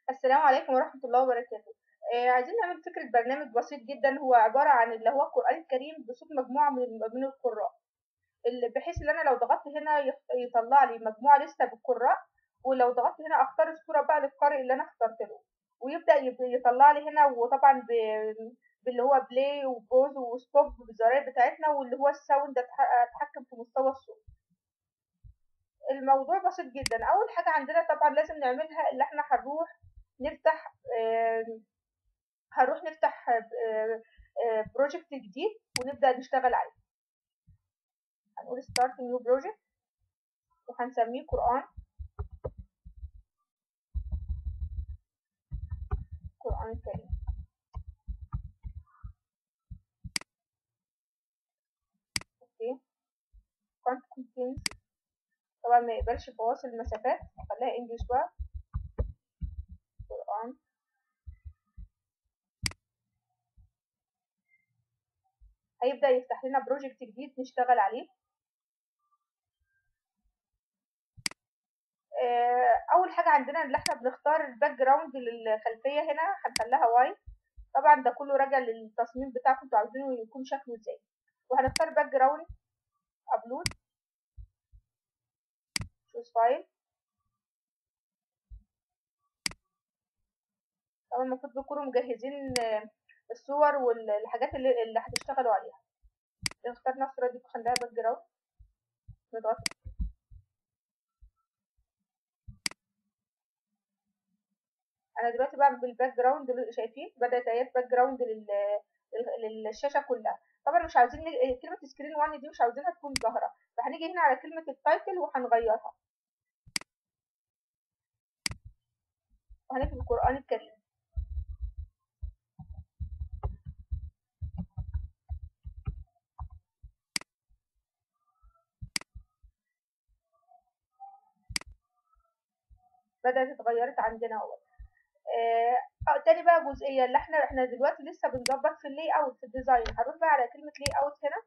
السلام عليكم ورحمة الله وبركاته آه عايزين نعمل فكرة برنامج بسيط جدا هو عبارة عن اللي هو القرآن الكريم بصوت مجموعة من من القراء اللي بحيث ان انا لو ضغطت هنا يف- يطلع لي مجموعة لسه بالقراء ولو ضغطت هنا اختار الصورة بقى للقارئ اللي انا اخترت له ويبدأ يب- يطلع لي هنا وطبعا ب- باللي هو بلاي وبوز وستوب بالزراير بتاعتنا واللي هو الساوند أتح- اتحكم في مستوى الصوت الموضوع بسيط جدا اول حاجة عندنا طبعا لازم نعملها اللي احنا هنروح نفتح آم، هنروح نفتح بروجكت جديد ونبدأ نشتغل عليه هنقول start new project وهنسميه قرآن قرآن الكريم اوكي content contains طبعا ما يقبلش فواصل المسافات خليها انجلش بقى قرآن هيبدأ يفتح لنا بروجكت جديد نشتغل عليه آه، اول حاجه عندنا اللي احنا بنختار الباك جراوند للخلفيه هنا هنخليها وايت طبعا ده كله راجع للتصميم بتاعكم انتوا عاوزينه يكون شكله ازاي وهنختار باك جراوند ابلود شوز فايل طبعا المفروض تكونوا مجهزين آه، الصور والحاجات اللي, اللي هتشتغلوا عليها اخترنا الصوره دي خليها باك جراوند نضغط انا دلوقتي بعمل بالباك جراوند اللي شايفين بدات ايات باك جراوند لل... لل- للشاشه كلها طبعا مش عاوزين ن- كلمه سكرين 1 دي مش عاوزينها تكون ظاهره فهنيجي هنا على كلمه التايتل وهنغيرها وهنكتب القران الكريم بدات اتغيرت عندنا اهو آه آه، تاني بقى جزئيه اللي احنا احنا دلوقتي لسه بنظبط في اللاي اوت في الديزاين هنروح بقى على كلمه لاي اوت هنا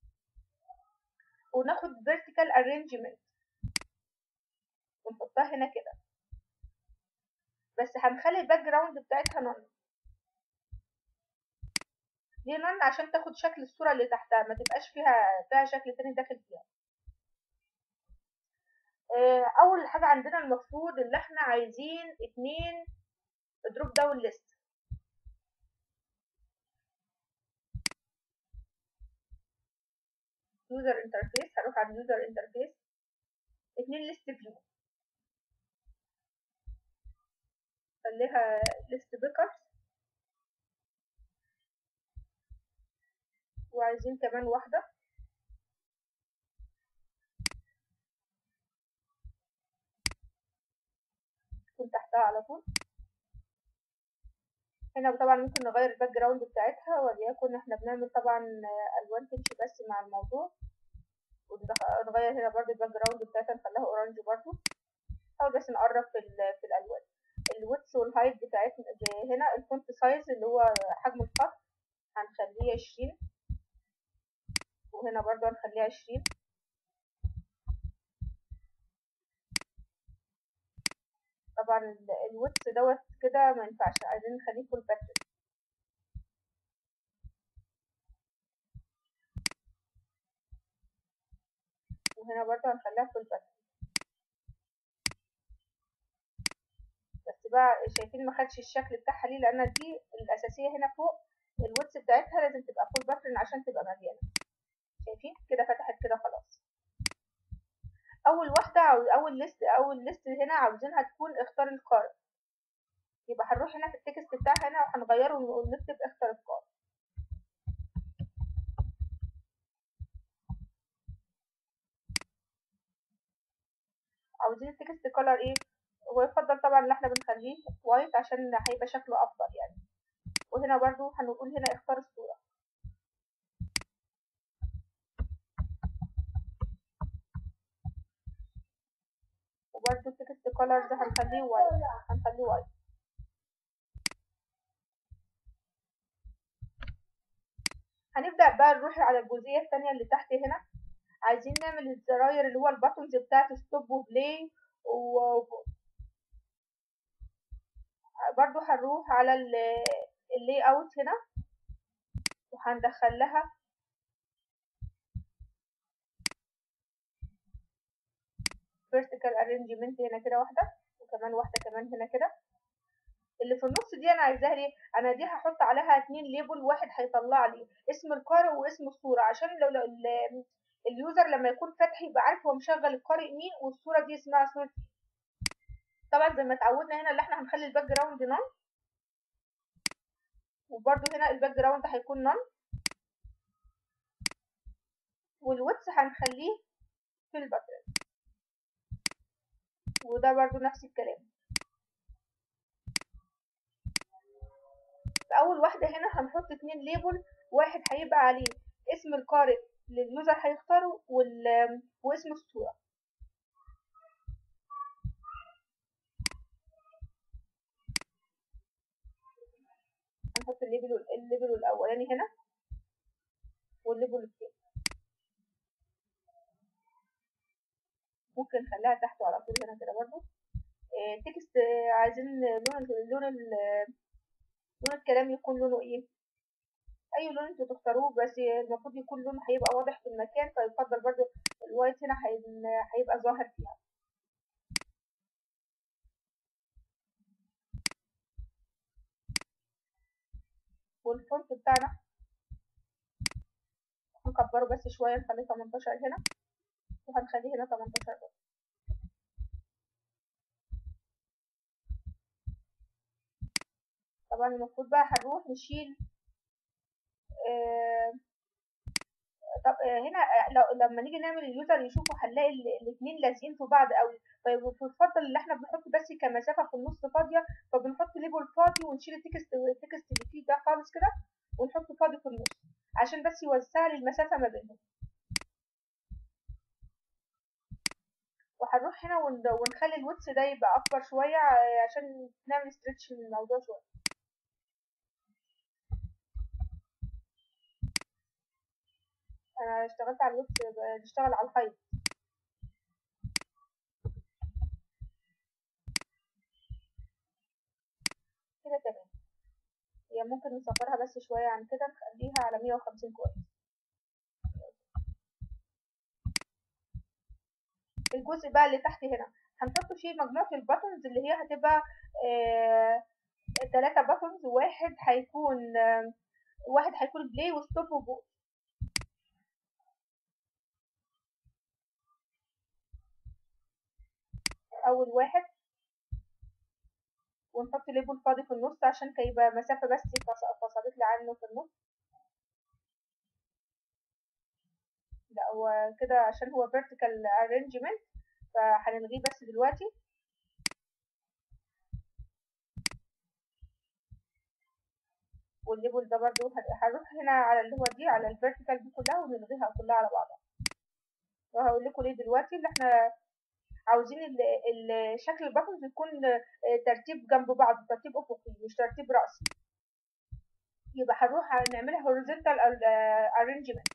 وناخد vertical arrangement ونحطها هنا كده بس هنخلي الباك جراوند بتاعتها نون ليه نون عشان تاخد شكل الصورة اللي تحتها ما تبقاش فيها فيها شكل تاني داخل فيها آه، اول حاجة عندنا المفروض اللي احنا عايزين اتنين دروب داون ليست يوزر انترفيس هروح على اليوزر انترفيس اتنين ليست فيو خليها ليست بيكرز وعايزين كمان واحدة تكون تحتها على طول هنا طبعا ممكن نغير الباك جراوند بتاعتها وليكن احنا بنعمل طبعا آه، الوان تمشي بس مع الموضوع ونغير هنا برضو الباك جراوند بتاعتها نخليها اورنج برضو او بس نقرب في, ال- في الالوان الويدث والهايت بتاعتنا ب- هنا الفونت سايز اللي هو حجم الخط هنخليه عشرين وهنا برضو هنخليه عشرين طبعا الويدث دوت كده ما ينفعش عايزين نخليه فول باترن وهنا برضو هنخليها فول باترن بس بقى شايفين ما خدش الشكل بتاعها ليه لان دي الاساسيه هنا فوق الويدث بتاعتها لازم تبقى فول باترن عشان تبقى مليانه شايفين كده فتحت كده خلاص اول واحده او اول ليست اول ليست هنا عاوزينها تكون اختار القارئ يبقى هنروح هنا في التكست بتاعها هنا وهنغيره ونكتب اختار القارئ عاوزين التكست كولر ايه هو يفضل طبعا ان احنا بنخليه وايت عشان هيبقى شكله افضل يعني وهنا برضو هنقول هنا اختار الصورة وبرضو التكست كولر ده هنخليه وايت هنخليه وايت هنبدأ بقى نروح على الجزئية التانية اللي تحت هنا عايزين نعمل الزراير اللي هو الباتونز بتاعت ستوب وبلاي و برضو هنروح على اللي اوت هنا وهندخل لها vertical arrangement هنا كده واحدة وكمان واحدة كمان هنا كده اللي في النص دي انا عايزاها ليه انا دي هحط عليها اتنين ليبل واحد هيطلع لي اسم القارئ واسم الصورة عشان لو, لو اليوزر لما يكون فاتح يبقى عارف هو مشغل القارئ مين والصورة دي اسمها صورة طبعا زي ما اتعودنا هنا اللي احنا هنخلي الباك جراوند نون وبرده هنا الباك جراوند هيكون نون والويتس هنخليه في الباترن وده برضو نفس الكلام في اول واحدة هنا هنحط اتنين ليبل واحد هيبقى عليه اسم القارئ اللي اليوزر هيختاره وال... واسم الصورة هنحط الليبل الليبل الاولاني هنا والليبل الثاني ممكن نخليها تحت على طول هنا كده برضو آه تكست آه عايزين لون لون لون الكلام يكون لونه ايه اي لون انتوا تختاروه بس المفروض يكون لونه هيبقى واضح في المكان فيفضل برضو الوايت هنا هيبقى ظاهر فيها والفونت بتاعنا هنكبره بس شوية نخليه 18 هنا وهنخليه هنا 18 بس طبعا المفروض بقى هنروح نشيل آه طب آه هنا آه لو لما نيجي نعمل اليوزر يشوفوا هنلاقي الاثنين لازقين في بعض قوي فيفضل اللي احنا بنحط بس كمسافه في النص فاضيه فبنحط ليبل فاضي ونشيل التكست التكست اللي فيه ده خالص كده ونحط فاضي في النص عشان بس يوسع لي المسافه ما بينهم وهنروح هنا ونخلي الويتس ده يبقى اكبر شويه عشان نعمل ستريتش للموضوع شويه انا اشتغلت على الويتس بشتغل على الهايت كده تمام هي ممكن نصغرها بس شويه عن كده نخليها على 150 كويس الجزء بقى اللي تحت هنا هنحط فيه مجموعة الباتونز اللي هي هتبقى آه تلاتة باتونز واحد هيكون آه واحد هيكون بلاي وستوب وبوت أول واحد ونحط ليبل فاضي في النص عشان يبقى مسافة بس فصلت لي عنه في النص لا هو كده عشان هو vertical arrangement فهنلغيه بس دلوقتي والليبل ده برضو هنروح هنا على اللي هو دي على الفيرتيكال دي كلها ونلغيها كلها على بعضها وهقول لكم ليه دلوقتي اللي احنا عاوزين شكل الباتنز يكون ترتيب جنب بعض ترتيب افقي مش ترتيب رأسي يبقى هنروح نعملها horizontal arrangement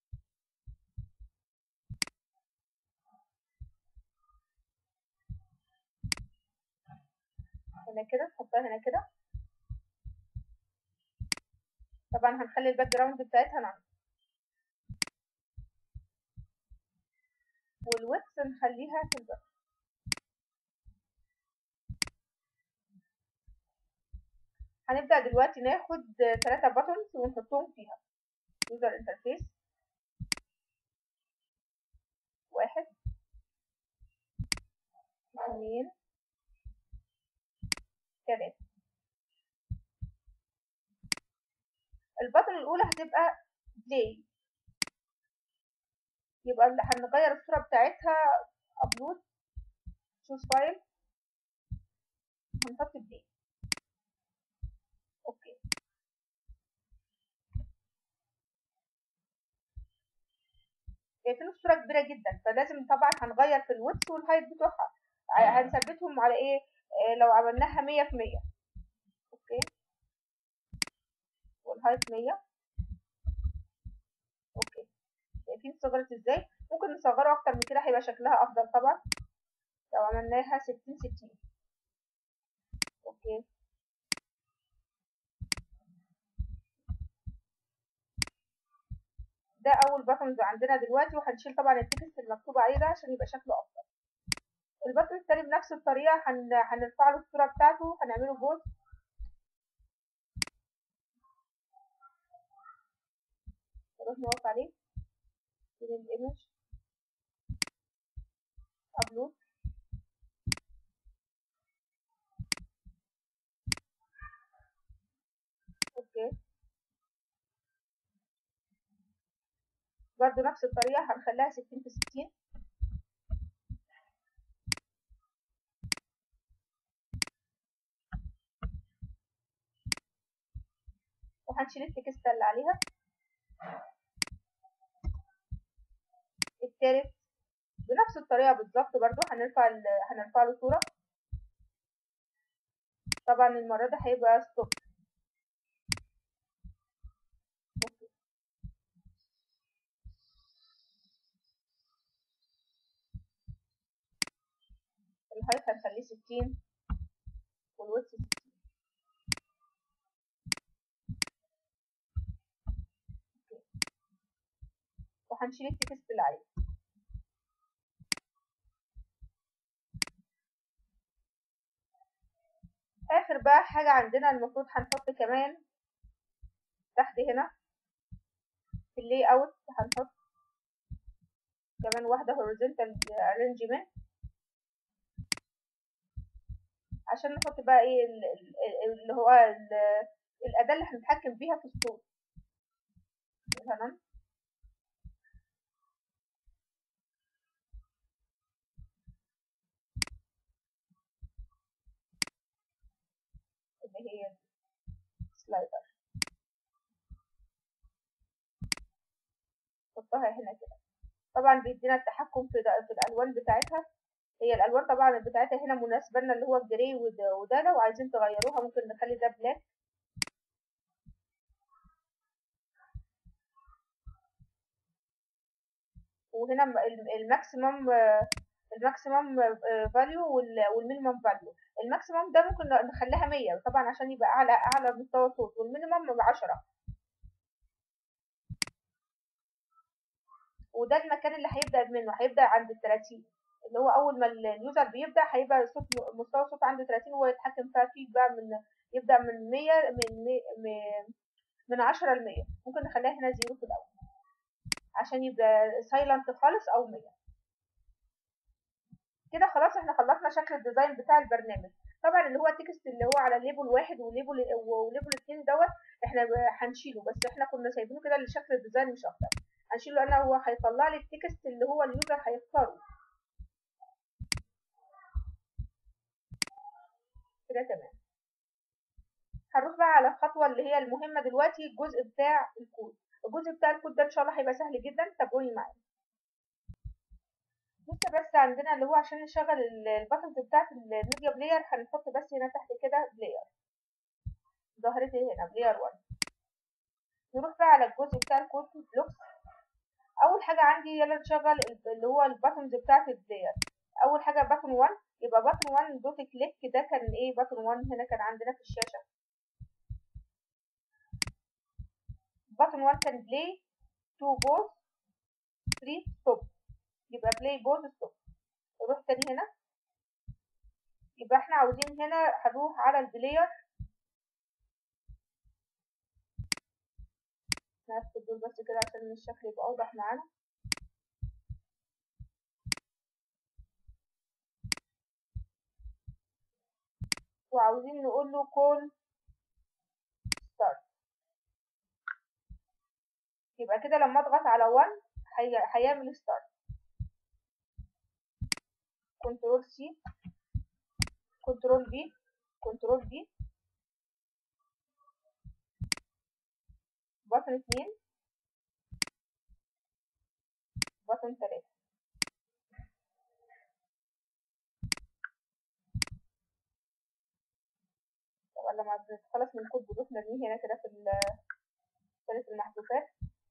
هنا كده نحطها هنا كده طبعا هنخلي الباك جراوند بتاعتها نعم والويتس نخليها في الباك هنبدأ دلوقتي ناخد ثلاثة باتونز ونحطهم فيها يوزر انترفيس واحد اثنين تلاتة البطن الأولى هتبقى بلاي يبقى اللي هنغير الصورة بتاعتها أبلود تشوز فايل هنحط بلاي أوكي شايفين الصورة كبيرة جدا فلازم طبعا هنغير في الويدث والهايت بتوعها هنثبتهم على ايه لو عملناها مية في مية اوكي والهايت مية اوكي شايفين صغرت ازاي ممكن نصغره اكتر من كده هيبقى شكلها افضل طبعا لو عملناها ستين ستين اوكي ده اول باتنز عندنا دلوقتي وهنشيل طبعا التكست المكتوب عليه ده عشان يبقى شكله افضل الباتن التاني بنفس الطريقه هن... هنرفع له الصوره بتاعته هنعمله بوز نروح نقف عليه من الايمج ابلود اوكي برضو نفس الطريقة هنخليها ستين في ستين وهنشيل التكست اللي عليها التالت بنفس الطريقة بالظبط برضو هنرفع هنرفع له صورة طبعا المرة دي هيبقى ستوب الهايت هنخليه ستين والويدث ستين وهنشيل التكست اللي عليه اخر بقى حاجة عندنا المفروض هنحط كمان تحت هنا في اللي اوت هنحط كمان واحدة horizontal arrangement عشان نحط بقى ايه اللي هو الأداة اللي هنتحكم بيها في الصوت تمام اللي هي سلايدر نحطها هنا كده طبعا بيدينا التحكم في, في الألوان بتاعتها هي الالوان طبعا بتاعتها هنا مناسبه لنا اللي هو الجري وده لو عايزين تغيروها ممكن نخلي ده بلاك وهنا الماكسيمم الماكسيمم فاليو والمينيمم فاليو الماكسيمم ده ممكن نخليها 100 طبعا عشان يبقى اعلى اعلى مستوى صوت والمينيمم 10 وده المكان اللي هيبدا منه هيبدا عند ال 30 اللي هو اول ما اليوزر بيبدا هيبقى صوت مستوى الصوت عنده 30 وهو يتحكم فيها فيه بقى من يبدا من 100 من من من 10 ل 100 ممكن نخليها هنا زيرو في الاول عشان يبقى سايلنت خالص او 100 كده خلاص احنا خلصنا شكل الديزاين بتاع البرنامج طبعا اللي هو التكست اللي هو على ليبل واحد وليبل وليبل اتنين دوت احنا هنشيله بس احنا كنا سايبينه كده لشكل الديزاين مش اكتر هنشيله لان هو هيطلع لي التكست اللي هو اليوزر هيختاره كده تمام هنروح بقى على الخطوة اللي هي المهمة دلوقتي الجزء بتاع الكود الجزء بتاع الكود ده ان شاء الله هيبقى سهل جدا تابعوني معايا لسه بس عندنا اللي هو عشان نشغل الباتنز بتاعت الميديا بلاير هنحط بس هنا تحت كده بلاير ظهرت هنا بلاير 1 نروح بقى على الجزء بتاع الكود بلوكس اول حاجة عندي يلا نشغل اللي هو الباتنز بتاعت البلاير اول حاجة باتن 1 يبقى باتن 1 دوت كليك ده كان ايه باتن 1 هنا كان عندنا في الشاشة باتن 1 كان بلاي 2 بوز 3 ستوب يبقى بلاي بوز ستوب نروح تاني هنا يبقى احنا عاوزين هنا هنروح على البلاير نقفل دول بس كده عشان الشكل يبقى اوضح معانا وعاوزين نقول له كول ستارت يبقى كده لما اضغط على 1 هيعمل ستارت كنترول سي كنترول بي كنترول بي بطن اتنين بطن تلاتة طبعا لما بنتخلص من الكود بنروح نرميه هنا كده في ثالث المحذوفات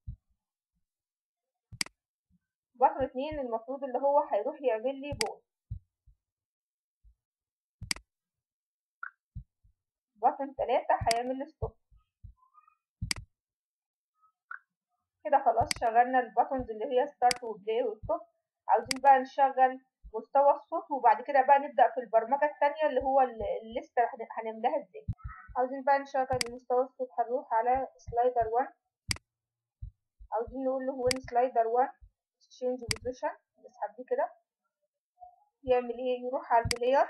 بطن اتنين المفروض اللي هو هيروح يعمل لي بوز بطن تلاتة هيعمل لي ستوب كده خلاص شغلنا الباتونز اللي هي ستارت وبلاي وستوب عاوزين بقى نشغل مستوى الصوت وبعد كده بقى نبدأ في البرمجة التانية اللي هو الليستة هنملاها ازاي عاوزين بقى نشغل مستوى الصوت هنروح على سلايدر 1 عاوزين نقول له وين سلايدر 1 change position نسحب دي كده يعمل ايه يروح على البلاير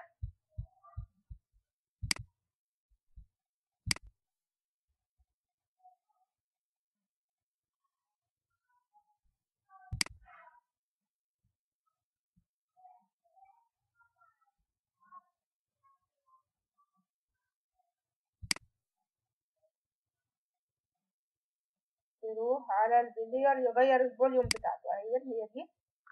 يروح على البلاير يغير الفوليوم بتاعته اهي هي دي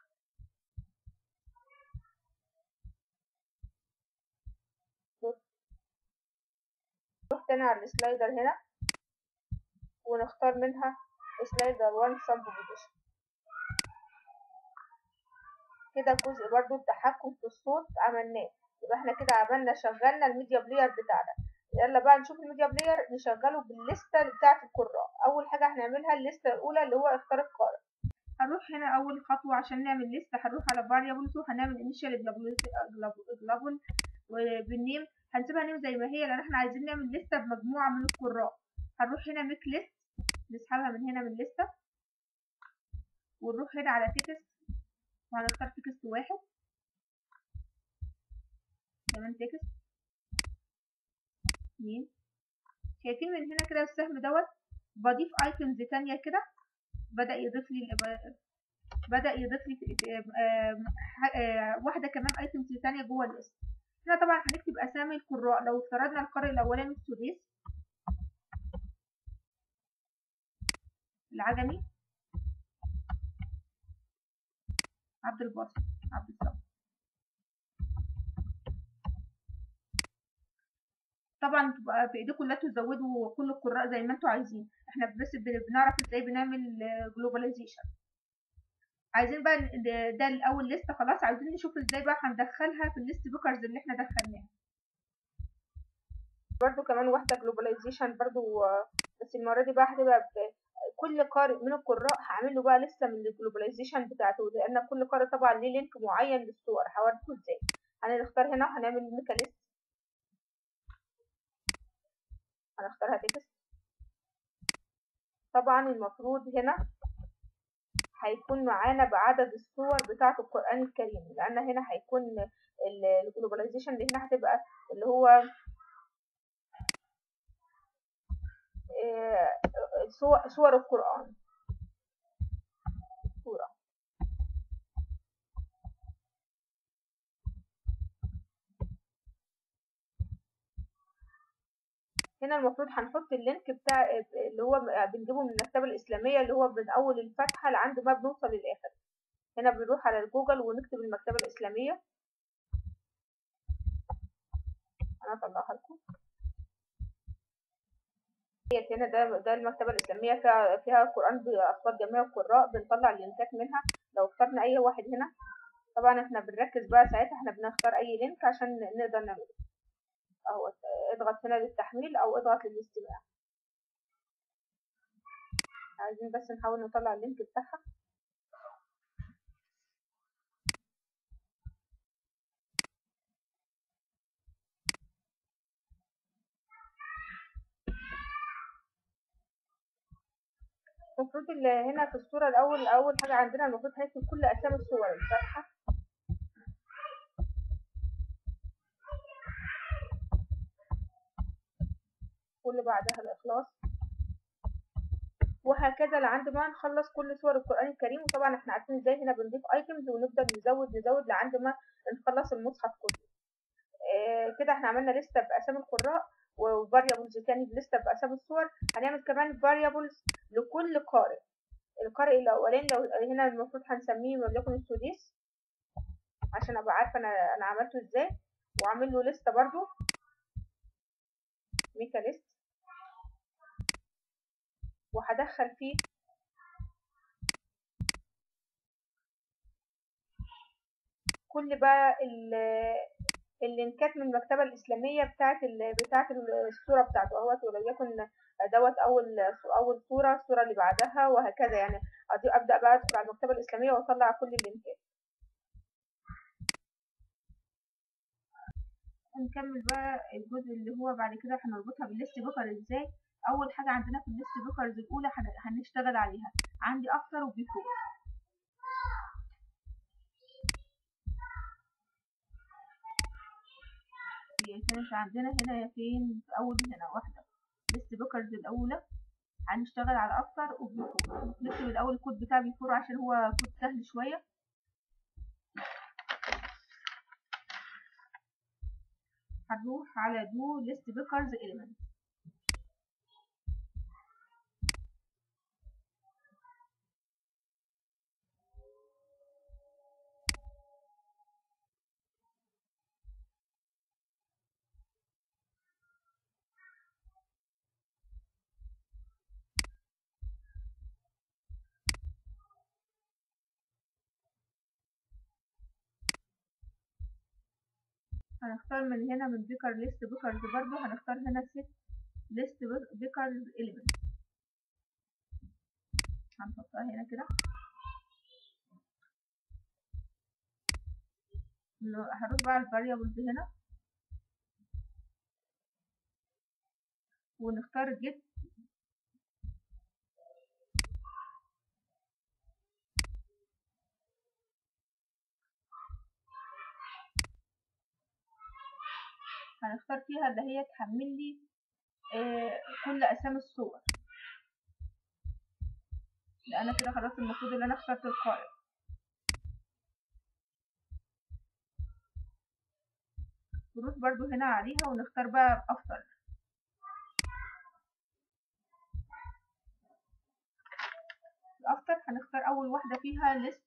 نروح تاني على السلايدر هنا ونختار منها سلايدر 1 سامب بوزيشن كده جزء برضو التحكم في الصوت عملناه يبقى احنا كده عملنا شغلنا الميديا بلاير بتاعنا يلا بقى نشوف الميديا بلاير نشغله بالليسته بتاعه القراء اول حاجه هنعملها الليسته الاولى اللي هو اختار القارئ هنروح هنا اول خطوه عشان نعمل ليسته هنروح على فاريبلز وهنعمل انيشال جلوبال وبالنيم هنسيبها نيم زي ما هي لان احنا عايزين نعمل ليسته بمجموعه من القراء هنروح هنا ميك ليست نسحبها من هنا من ليسته ونروح هنا على تكست وهنختار تكست واحد كمان تكست اتنين شايفين من هنا كده السهم دوت بضيف ايتمز تانية كده بدأ يضيف لي بدأ يضيف لي واحدة كمان ايتمز تانية جوه الليست هنا طبعا هنكتب اسامي القراء لو افترضنا القارئ الاولاني السديس العجمي عبد الباسط عبد الصبر طبعا تبقى بايديكم لا تزودوا كل القراء زي ما انتوا عايزين احنا بس بنعرف ازاي بنعمل جلوباليزيشن عايزين بقى ده الاول لسته خلاص عايزين نشوف ازاي بقى هندخلها في الليست بوكرز اللي احنا دخلناها برضو كمان واحده جلوباليزيشن برضو بس المره دي بقى هتبقى كل قارئ من القراء هعمل له بقى لسه من الجلوباليزيشن بتاعته لان كل قارئ طبعا ليه لينك معين للصور هوريكم ازاي هنختار هنا هنعمل ميكاليست هنختارها تكست طبعا المفروض هنا هيكون معانا بعدد الصور بتاعة القرآن الكريم لأن هنا هيكون الجلوباليزيشن اللي هنا هتبقى اللي هو صور القرآن صورة هنا المفروض هنحط اللينك بتاع اللي هو بنجيبه من المكتبة الإسلامية اللي هو من أول الفتحة لعند ما بنوصل للآخر هنا بنروح على الجوجل ونكتب المكتبة الإسلامية أنا أطلعها لكم ديت هنا ده ده المكتبة الإسلامية فيها فيها قرآن بأصوات جميع القراء بنطلع اللينكات منها لو اخترنا أي واحد هنا طبعا احنا بنركز بقى ساعتها احنا بنختار أي لينك عشان نقدر نعمله اهو اضغط هنا للتحميل او اضغط للاستماع عايزين بس نحاول نطلع اللينك بتاعها المفروض هنا في الصورة الأول أول حاجة عندنا المفروض هنكتب كل أسامي الصور الفاتحة واللي بعدها الإخلاص وهكذا لعند ما نخلص كل سور القرآن الكريم وطبعا احنا عارفين ازاي هنا بنضيف ايتمز ونفضل نزود نزود لعند ما نخلص المصحف كله اه كده احنا عملنا لستة بأسامي القراء وفاريبلز تاني بلستة بأسامي الصور هنعمل كمان فاريبلز لكل قارئ القارئ الأولاني لو هنا المفروض هنسميه وليكن السديس عشان ابقى عارفة انا انا عملته ازاي واعمل له لستة برضو ميكا ليست وهدخل فيه كل بقى اللينكات من المكتبة الإسلامية بتاعة ال... بتاعة الصورة بتاعته اهوت وليكن دوت أول أول صورة الصورة اللي بعدها وهكذا يعني أبدأ بقى أدخل على المكتبة الإسلامية وأطلع كل اللينكات نكمل بقى الجزء اللي هو بعد كده هنربطها بالليست بوكر ازاي اول حاجه عندنا في الليست بوكرز الاولى هنشتغل عليها عندي افتر وبيفور هي كانت عندنا هنا فين في اول هنا واحده ليست بوكرز الاولى هنشتغل على افتر وبيفور نكتب الاول الكود بتاع بيفور عشان هو كود سهل شويه هنروح على دو ليست بيكرز element هنختار من هنا من بيكر ليست بيكرز برضو هنختار هنا set ليست بيكرز element هنحطها هنا كده هروح بقى الفاريبلز هنا ونختار get هنختار فيها اللي هي تحمل لي آه كل اسامي الصور لان كده خلاص المفروض ان انا اخترت القائم نروح برضو هنا عليها ونختار بقى افتر الافتر هنختار اول واحده فيها ليست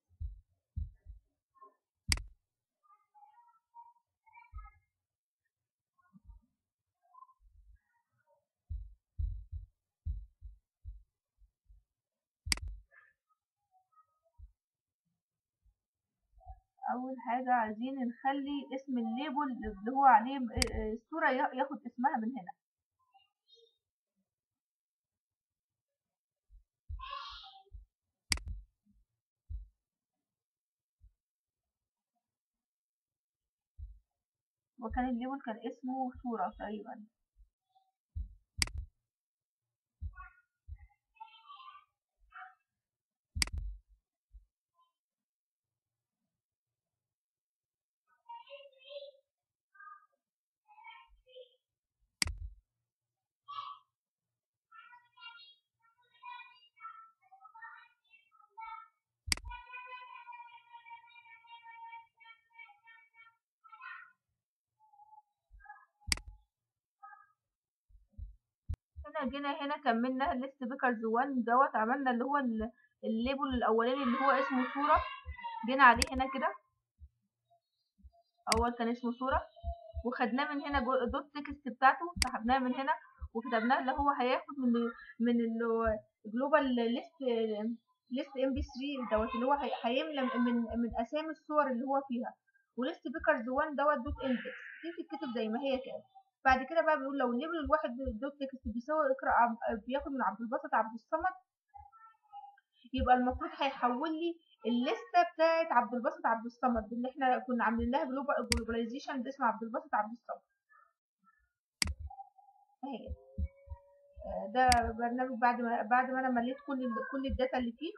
اول حاجة عايزين نخلي اسم الليبل اللي هو عليه الصورة ياخد اسمها من هنا وكان الليبل كان اسمه صورة تقريبا هنا جينا هنا كملنا ليست بيكرز 1 دوت عملنا اللي هو الليبل الاولاني اللي هو اسمه صورة جينا عليه هنا كده اول كان اسمه صورة وخدناه من هنا دوت تكست بتاعته سحبناه من هنا وكتبناه اللي هو هياخد من من الجلوبال ليست ليست ام بي 3 دوت اللي هو هيملى من من اسامي الصور اللي هو فيها وليست بيكرز 1 دوت دوت اندكس دي بتتكتب زي ما هي كده بعد كده بقى بيقول لو الليبل الواحد دوت تكست بيساوي اقرا بياخد من عبد الباسط عبد الصمد يبقى المفروض هيحول لي الليسته بتاعت عبد الباسط عبد الصمد اللي احنا كنا عاملين لها جلوباليزيشن باسم عبد الباسط عبد الصمد اهي ده برنامج بعد ما بعد ما انا مليت كل كل الداتا اللي فيه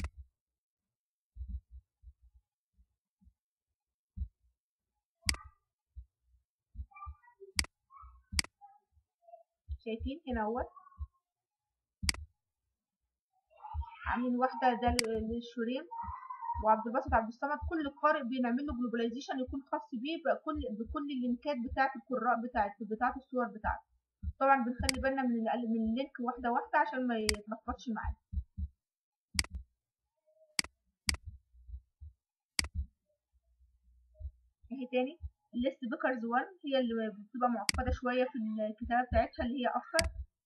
شايفين هنا اهوت عاملين واحده ده للشريم وعبد الباسط عبد الصمد كل قارئ بنعمل له جلوباليزيشن يكون خاص بيه بكل بكل اللينكات بتاعه القراء بتاعه بتاعه الصور بتاعته طبعا بنخلي بالنا من من اللينك واحده واحده عشان ما يتلخبطش معانا اهي تاني الليست بيكرز 1 هي اللي بتبقى معقده شويه في الكتابه بتاعتها اللي هي افتر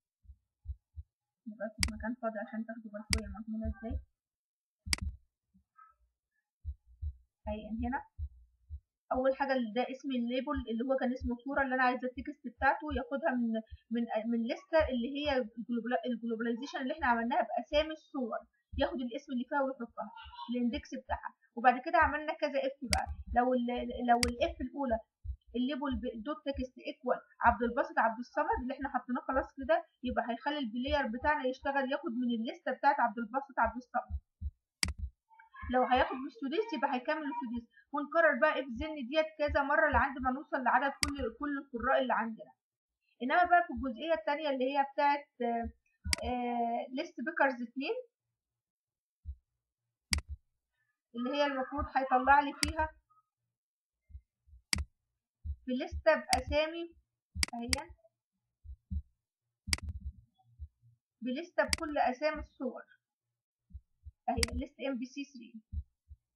نبقى في مكان فاضي عشان تاخدوا بالكم هي معموله ازاي اهي هنا اول حاجه ده اسم الليبل اللي هو كان اسمه الصوره اللي انا عايزه التكست بتاعته ياخدها من من من لسته اللي هي الجلوباليزيشن اللي احنا عملناها باسامي الصور ياخد الاسم اللي فيها ويحطها الاندكس بتاعها وبعد كده عملنا كذا اف بقى لو ال لو الاف الاولى الليبل دوت تكست ايكوال عبد الباسط عبد الصمد اللي احنا حطيناه خلاص كده يبقى هيخلي البلاير بتاعنا يشتغل ياخد من الليسته بتاعت عبد الباسط عبد الصمد لو هياخد من سديس يبقى هيكمل سديس ونكرر بقى اف زن ديت كذا مره لحد ما نوصل لعدد كل كل القراء اللي عندنا انما بقى في الجزئيه الثانيه اللي هي بتاعت ليست بيكرز 2 اللي هي المفروض هيطلع لي فيها في لستة بأسامي اهي بلستة بكل أسامي الصور اهي ليست ام بي سي 3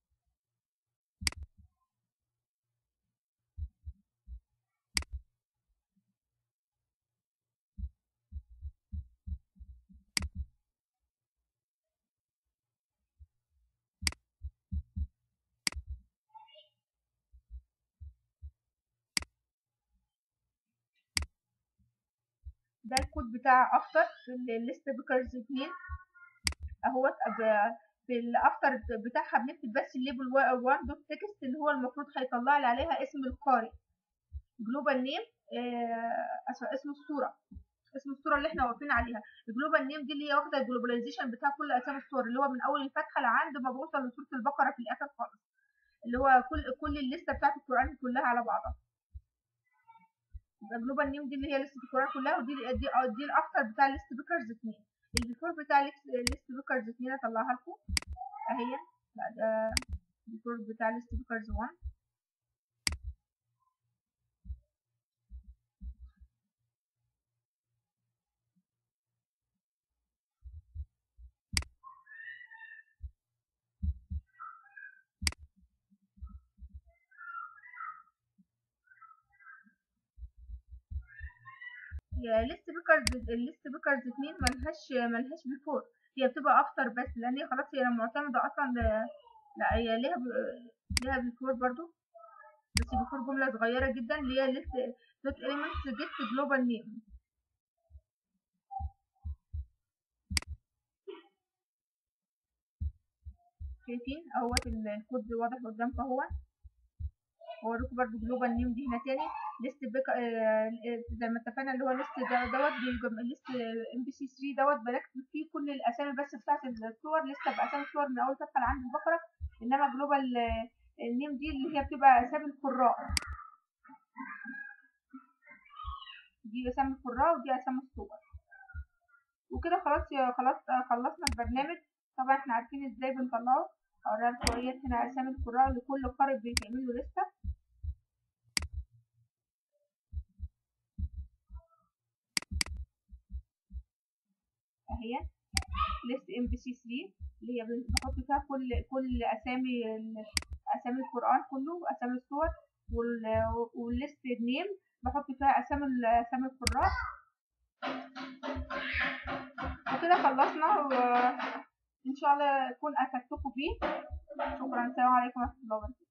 ده الكود بتاع افتر في الليست بيكرز 2 اهوت في الافتر بتاعها بنكتب بس الليبل 1 دوت تكست اللي هو المفروض هيطلع لي عليها اسم القارئ جلوبال نيم آه اسم الصوره اسم الصوره اللي احنا واقفين عليها الجلوبال نيم دي اللي هي واخده الجلوباليزيشن بتاع كل اسامي الصور اللي هو من اول الفتحه لعند ما بوصل لسوره البقره في الاخر خالص اللي هو كل كل الليسته بتاعت القران كلها على بعضها يبقى جلوبال نيم دي اللي هي ليست القران كلها ودي دي دي الافتر بتاع ليست بيكرز 2 البيفور بتاع ليست بيكرز 2 اطلعها لكم اهي لا ده البيفور بتاع ليست بيكرز 1 هي ليست بيكرز الليست بيكرز 2 ملهاش ملهاش بيفور هي بتبقى افتر بس لان هي خلاص هي معتمده اصلا لا هي ليها ب... ليها بيفور برضو بس بيفور جمله صغيره جدا اللي هي ليست دوت elements get global name شايفين اهوت الكود واضح قدامكم اهو هوريكم برضو جلوبال نيم دي هنا تاني ليست بيك آه زي ما اتفقنا اللي هو ليست دوت ليست ام بي سي 3 دوت بنكتب فيه كل الاسامي بس بتاعت الصور لسه باسامي الصور من اول فتحه لعند البقره انما جلوبال النيم دي اللي هي بتبقى اسامي القراء دي اسامي القراء ودي اسامي الصور وكده خلاص خلاص خلصنا البرنامج طبعا احنا عارفين ازاي بنطلعه اوريها لكم هنا اسامي القراء لكل قارئ بيتعمل له لسته اهي ليست ام بي سي 3 اللي هي بحط فيها كل كل اسامي اسامي القران كله اسامي الصور والليست نيم بحط فيها اسامي اسامي القراء وكده خلصنا وان شاء الله اكون افدتكم بيه شكرا السلام عليكم ورحمه الله وبركاته